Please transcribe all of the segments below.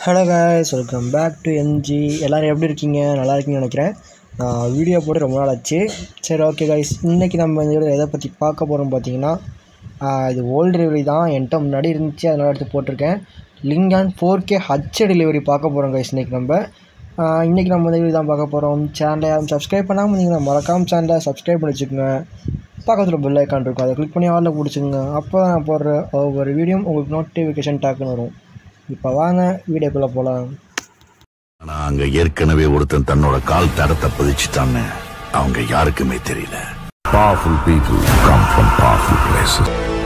hello guys welcome back to MG எல்லோரும் எப்படி இருக்கீங்க நல்லா இருக்கீங்கன்னு நினைக்கிறேன் நான் வீடியோ போட்டு ரொம்ப நாள் ஆச்சு சரி ஓகே guys இன்றைக்கி நம்ம இந்த வீடியோ எதை பற்றி பார்க்க போகிறோம் பார்த்தீங்கன்னா ஆஹ் இது ஓல்டு டெலிவரி தான் என்கிட்ட முன்னாடி இருந்துச்சு அதனால் எடுத்து போட்டிருக்கேன் லிங்கான் ஃபோர் கே ஹச் டெலிவரி பார்க்க போகிறோம் guys இன்றைக்கி நம்ம ஆஹ் இன்றைக்கி நம்ம இந்த வீடியோ தான் பார்க்க போகிறோம் சேனலை யாரும் சப்ஸ்கிரைப் பண்ணாமல் இருந்தீங்கன்னா மறக்காமல் சேனலை சப்ஸ்கிரைப் பண்ணி வச்சுக்கோங்க பக்கத்தில் பெல் ஐக்கான் இருக்கும் அதை கிளிக் பண்ணி ஆளில் பிடிச்சிங்க அப்போ தான் நான் போடுற ஒவ்வொரு வீடியோ உங்களுக்கு நோட்டிஃபிகேஷன் டேக்குன்னு வரும் இப்போ வாங்க வீடியோக்குள்ளே போகலாம் ஆனா அங்க ஏற்கனவே ஒருத்தன் தன்னோட கால் தடத்தை பதிச்சுட்டான்னு அவங்க யாருக்குமே தெரியல powerful people come from powerful places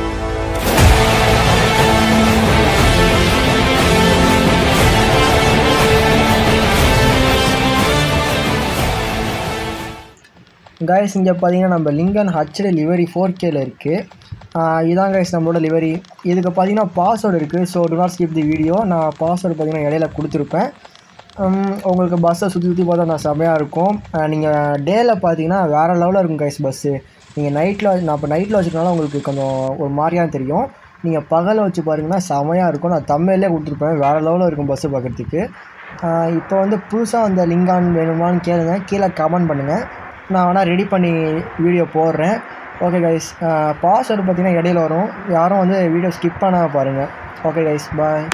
guys இங்கே பார்த்தீங்கன்னா நம்ம லிங்கன் ஹச்டி லிவரி ஃபோர் கேல இருக்குது இதான் கைஸ் நம்மளோட லிவரி இதுக்கு பார்த்தீங்கன்னா பாஸ்வேர்டு இருக்குது so do not skip the video நான் பாஸ்வேர்டு பார்த்தீங்கன்னா இடையில கொடுத்துருப்பேன் உம், உங்களுக்கு பஸ்ஸை சுற்றி சுற்றி பார்த்தா நான் செமையாக இருக்கும் நீங்கள் டேயில் பார்த்தீங்கன்னா வேறு லெவலில் இருக்கும் கைஸ் பஸ்ஸு நீங்கள் நைட்டில் நான் இப்போ நைட்டில் வச்சுக்கனால உங்களுக்கு கொஞ்சம் ஒரு மாதிரியாக தெரியும் நீங்கள் பகலில் வச்சு பாருங்கன்னா செமையாக இருக்கும் நான் தமிழ்லேயே கொடுத்துருப்பேன் வேறு லெவலில் இருக்கும் பஸ்ஸு பார்க்குறதுக்கு இப்போ வந்து புதுசாக அந்த லிங்கான் வேணுமான்னு கேளுங்க கீழே கமெண்ட் பண்ணுங்கள் நான் வேணால் ரெடி பண்ணி வீடியோ போடுறேன் ஓகே கைஸ் பாஸ்வேர்டு பார்த்தீங்கன்னா இடையில வரும் யாரும் வந்து வீடியோ ஸ்கிப் பண்ணாமல் பாருங்கள் okay guys bye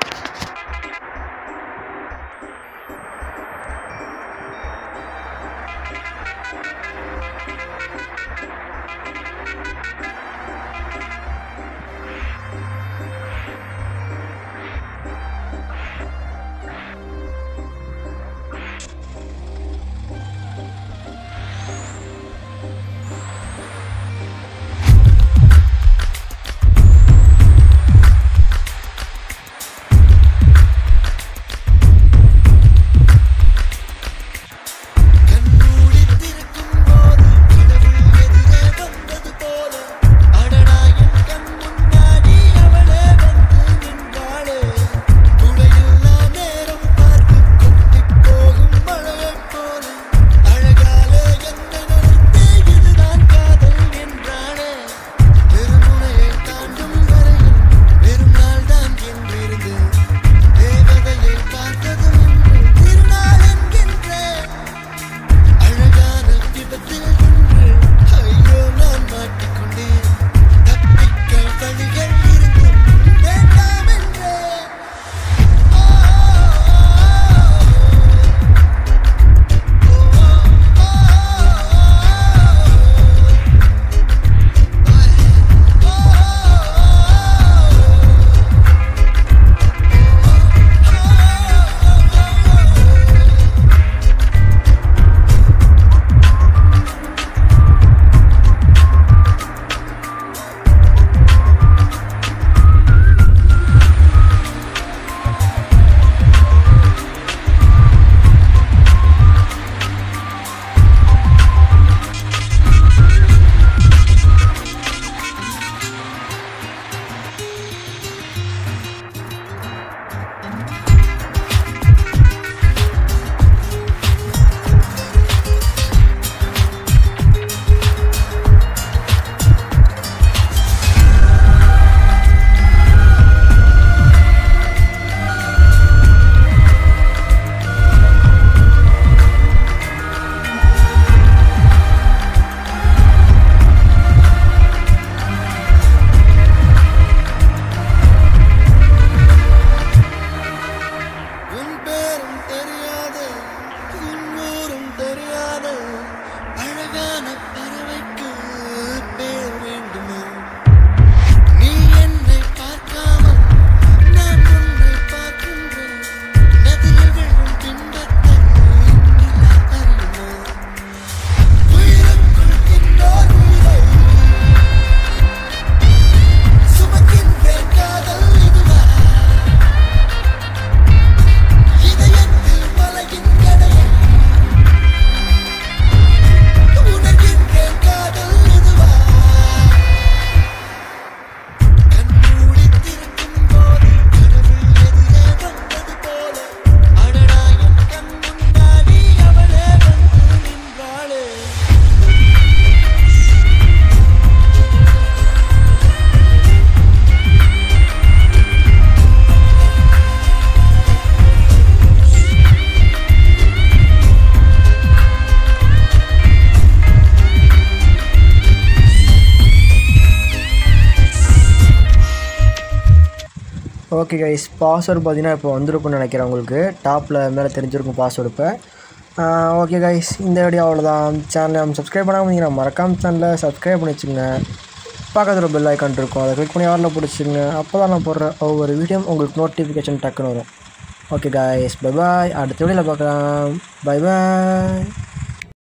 okay guys password பார்த்தீங்கன்னா இப்போ வந்திருக்கும்னு நினைக்கிறேன் உங்களுக்கு டாப்பில் மேலே தெரிஞ்சிருக்கும் பாஸ்வேர்டு இப்போ ஓகே கைஸ் இந்த வீடியோ அவ்வளோதான் சேனலை சப்ஸ்கிரைப் பண்ணாமல் இருந்தீங்கன்னா மறக்காம சேனலை சப்ஸ்கிரைப் பண்ணி வச்சுங்க பக்கத்தில் பெல் ஐக்கான் இருக்கும் அதை கிளிக் பண்ணி யாரில் பிடிச்சிங்க அப்போ தான் நான் போடுற ஒவ்வொரு வீடியோ உங்களுக்கு நோட்டிஃபிகேஷன் டக்குன்னு வரும் ஓகே காய்ஸ் பை பாய் அடுத்த வீடியோவில் பார்க்கலாம் பை பாய்